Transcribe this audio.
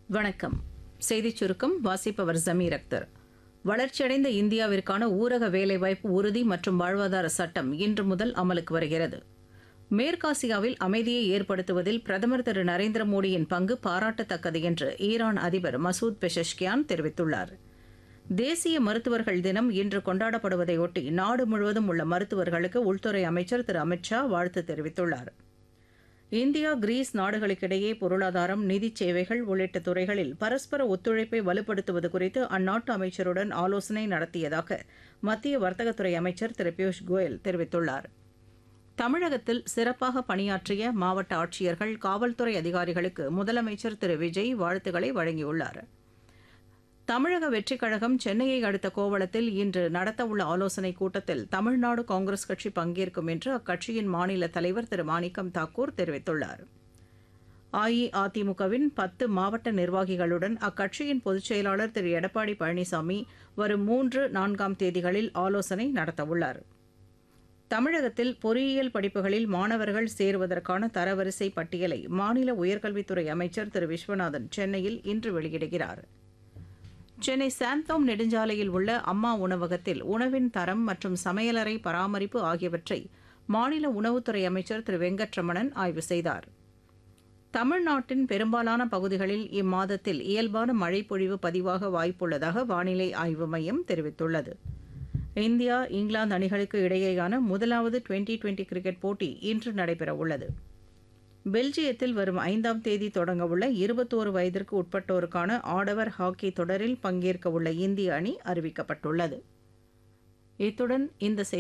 வணக்கம் செய்திச் சுருக்கம் வாசிப்பவர் ஜமீர் அக்தர் வளர்ச்சியடைந்த இந்தியாவிற்கான ஊரக வேலைவாய்ப்பு உறுதி மற்றும் வாழ்வாதார சட்டம் இன்று முதல் அமலுக்கு வருகிறது மேற்காசியாவில் அமைதியை ஏற்படுத்துவதில் பிரதமர் திரு நரேந்திர மோடியின் பங்கு பாராட்டத்தக்கது என்று ஈரான் அதிபர் மசூத் பெஷஷ்கியான் தெரிவித்துள்ளார் தேசிய மருத்துவர்கள் தினம் இன்று கொண்டாடப்படுவதையொட்டி நாடு முழுவதும் உள்ள மருத்துவர்களுக்கு உள்துறை அமைச்சர் திரு அமித்ஷா வாழ்த்து தெரிவித்துள்ளார் இந்தியா கிரீஸ் நாடுகளுக்கிடையே பொருளாதாரம் நிதிச் சேவைகள் உள்ளிட்ட துறைகளில் பரஸ்பர ஒத்துழைப்பை வலுப்படுத்துவது குறித்து அந்நாட்டு அமைச்சருடன் ஆலோசனை நடத்தியதாக மத்திய வர்த்தகத்துறை அமைச்சர் திரு பியூஷ் கோயல் தெரிவித்துள்ளார் தமிழகத்தில் சிறப்பாக பணியாற்றிய மாவட்ட ஆட்சியர்கள் காவல்துறை அதிகாரிகளுக்கு முதலமைச்சர் திரு விஜய் வாழ்த்துக்களை வழங்கியுள்ளார் தமிழக வெற்றிக் கழகம் சென்னையை அடுத்த கோவளத்தில் இன்று நடத்தவுள்ள ஆலோசனைக் கூட்டத்தில் தமிழ்நாடு காங்கிரஸ் கட்சி பங்கேற்கும் என்று அக்கட்சியின் மாநில தலைவர் திரு மாணிக்கம் தாக்கூர் தெரிவித்துள்ளார் அஇஅதிமுகவின் பத்து மாவட்ட நிர்வாகிகளுடன் அக்கட்சியின் பொதுச் செயலாளர் திரு எடப்பாடி பழனிசாமி வரும் மூன்று நான்காம் தேதிகளில் ஆலோசனை நடத்தவுள்ளார் தமிழகத்தில் பொறியியல் படிப்புகளில் மாணவர்கள் சேருவதற்கான தரவரிசை பட்டியலை மாநில உயர்கல்வித்துறை அமைச்சர் திரு விஸ்வநாதன் சென்னையில் இன்று வெளியிடுகிறார் சென்னை சாந்தோம் நெடுஞ்சாலையில் உள்ள அம்மா உணவகத்தில் உணவின் தரம் மற்றும் சமையலறை பராமரிப்பு ஆகியவற்றை மாநில உணவுத்துறை அமைச்சர் திரு வெங்கட்ரமணன் ஆய்வு செய்தார் தமிழ்நாட்டின் பெரும்பாலான பகுதிகளில் இம்மாதத்தில் இயல்பான மழை பொழிவு பதிவாக வாய்ப்புள்ளதாக வானிலை ஆய்வு மையம் தெரிவித்துள்ளது இந்தியா இங்கிலாந்து அணிகளுக்கு இடையேயான முதலாவது டுவெண்டி டுவெண்டி கிரிக்கெட் போட்டி இன்று நடைபெறவுள்ளது பெல்ஜியத்தில் வரும் ஐந்தாம் தேதி தொடங்கவுள்ள இருபத்தோரு வயதிற்கு உட்பட்டோருக்கான ஆடவர் ஹாக்கி தொடரில் பங்கேற்கவுள்ள இந்திய அணி அறிவிக்கப்பட்டுள்ளது இத்துடன் இந்த செய்தி